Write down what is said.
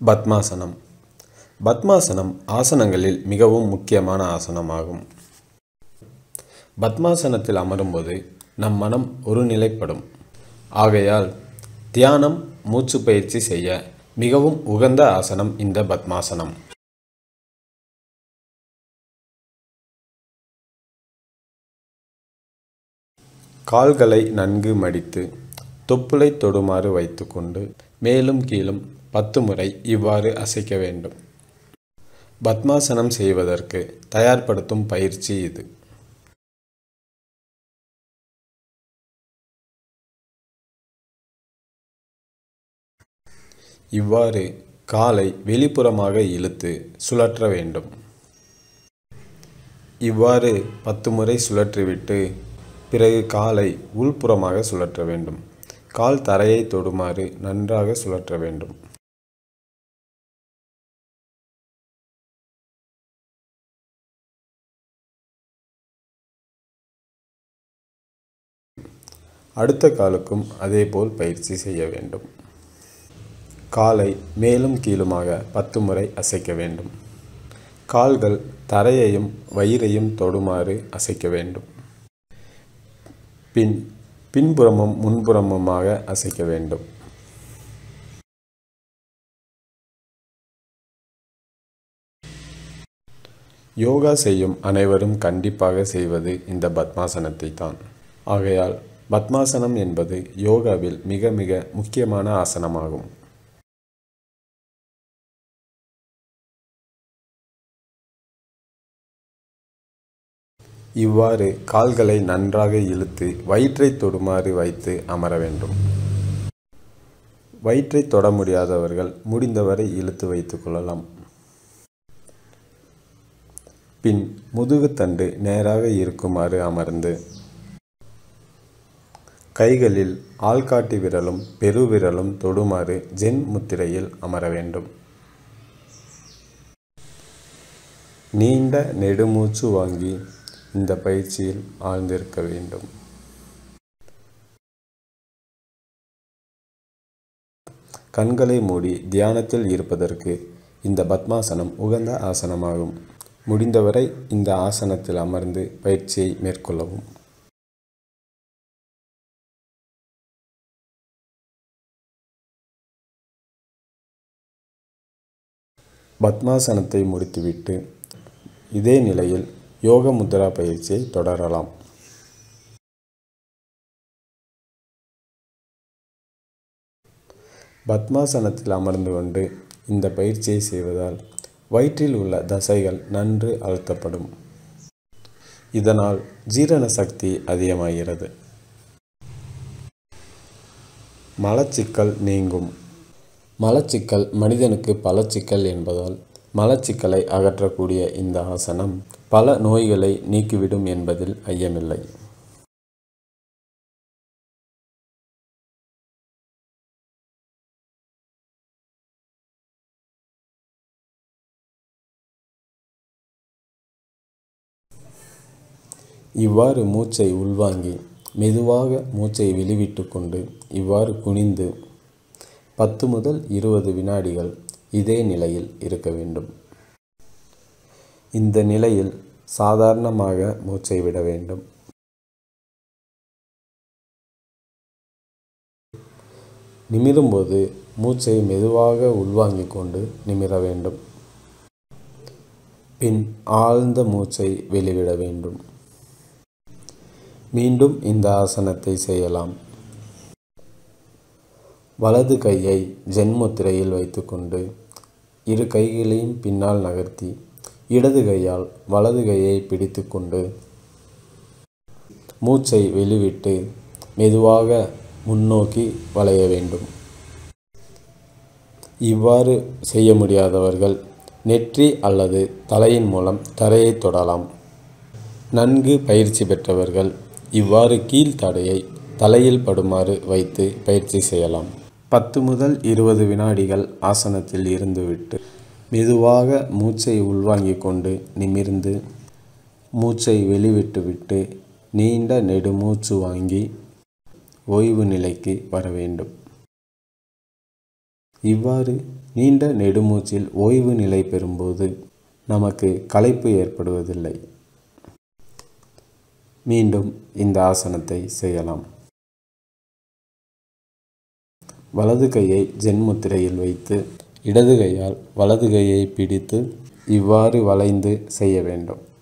பத்மாசனம் பத்மாசனம் ஆசனங்களில் மிகவும் முக்கியமான ஆசனமாகும் பத்மாசனத்தில் அமரும்போது நம் மனம் ஒருநிலைப்படும் ஆகையால் தியானம் மூச்சு பயிற்சி செய்ய மிகவும் உகந்த ஆசனம் இந்த பத்மாசனம் கால்களை நன்கு மடித்து தொப்புளை தொடுமாறு வைத்துக்கொண்டு மேலும் கீழும் பத்து முறை இவ்வாறு அசைக்க வேண்டும் பத்மாசனம் செய்வதற்கு தயார்படுத்தும் பயிற்சி இது இவ்வாறு காலை வெளிப்புறமாக இழுத்து சுழற்ற வேண்டும் இவ்வாறு பத்து முறை சுழற்றிவிட்டு பிறகு காலை உள்புறமாக சுழற்ற வேண்டும் கால் தரையை தொடுமாறு நன்றாக சுழற்ற வேண்டும் அடுத்த காலுக்கும் அதேபோல் பயிற்சி செய்ய வேண்டும் காலை மேலும் கீழுமாக பத்து முறை அசைக்க வேண்டும் கால்கள் தரையையும் வயிறையும் தொடுமாறு அசைக்க வேண்டும் பின் பின்புறமும் முன்புறமுமாக அசைக்க வேண்டும் யோகா செய்யும் அனைவரும் கண்டிப்பாக செய்வது இந்த பத்மாசனத்தை தான் ஆகையால் பத்மாசனம் என்பது யோகாவில் மிக மிக முக்கியமான ஆசனமாகும் இவ்வாறு கால்களை நன்றாக இழுத்து வயிற்றை தொடுமாறு வைத்து அமர வேண்டும் வயிற்றை தொட முடியாதவர்கள் முடிந்தவரை இழுத்து வைத்துக் கொள்ளலாம் பின் முதுகுத்தண்டு நேராக இருக்குமாறு அமர்ந்து கைகளில் ஆள்காட்டி விரலும் பெருவிரலும் தொடுமாறு ஜென் முத்திரையில் அமர வேண்டும் நீண்ட நெடுமூச்சு வாங்கி இந்த பயிற்சியில் ஆழ்ந்திருக்க வேண்டும் கண்களை மூடி தியானத்தில் இருப்பதற்கு இந்த பத்மாசனம் உகந்த ஆசனமாகும் முடிந்தவரை இந்த ஆசனத்தில் அமர்ந்து பயிற்சியை மேற்கொள்ளவும் பத்மாசனத்தை முடித்துவிட்டு இதே நிலையில் யோக முத்ரா பயிற்சியை தொடரலாம் பத்மாசனத்தில் அமர்ந்து கொண்டு இந்த பயிற்சியை செய்வதால் வயிற்றில் உள்ள தசைகள் நன்கு அழுத்தப்படும் இதனால் ஜீரண சக்தி அதிகமாகிறது மலச்சிக்கல் நீங்கும் மலச்சிக்கல் மனிதனுக்கு பலச்சிக்கல் என்பதால் மலச்சிக்கலை அகற்றக்கூடிய இந்த ஆசனம் பல நோய்களை நீக்கிவிடும் என்பதில் ஐயமில்லை இவ்வாறு மூச்சை உள்வாங்கி மெதுவாக மூச்சை வெளிவிட்டு கொண்டு இவ்வாறு குனிந்து பத்து முதல் இருபது வினாடிகள் இதே நிலையில் இருக்க வேண்டும் இந்த நிலையில் சாதாரணமாக மூச்சை விட வேண்டும் நிமிரும்போது மூச்சை மெதுவாக உள்வாங்கிக் கொண்டு நிமிர வேண்டும் பின் ஆழ்ந்த மூச்சை வெளிவிட வேண்டும் மீண்டும் இந்த ஆசனத்தை செய்யலாம் வலது கையை ஜென்முத்திரையில் வைத்துக்கொண்டு இரு கைகளையும் பின்னால் நகர்த்தி இடது கையால் வலது கையை பிடித்துக்கொண்டு மூச்சை வெளிவிட்டு மெதுவாக முன்னோக்கி வளைய வேண்டும் இவ்வாறு செய்ய முடியாதவர்கள் நெற்றி அல்லது தலையின் மூலம் தரையை தொடலாம் நன்கு பயிற்சி பெற்றவர்கள் இவ்வாறு கீழ்த்தடையை தலையில் படுமாறு வைத்து பயிற்சி செய்யலாம் பத்து முதல் இருபது வினாடிகள் ஆசனத்தில் இருந்துவிட்டு மெதுவாக மூச்சை உள்வாங்கிக் கொண்டு நிமிர்ந்து மூச்சை வெளிவிட்டுவிட்டு நீண்ட நெடுமூச்சு வாங்கி ஓய்வு நிலைக்கு வர வேண்டும் இவ்வாறு நீண்ட நெடுமூச்சில் ஓய்வு நிலை பெறும்போது நமக்கு களைப்பு ஏற்படுவதில்லை மீண்டும் இந்த ஆசனத்தை செய்யலாம் வலது கையை ஜென் முத்திரையில் வைத்து இடது கையால் வலது கையை பிடித்து இவ்வாறு வளைந்து செய்ய வேண்டும்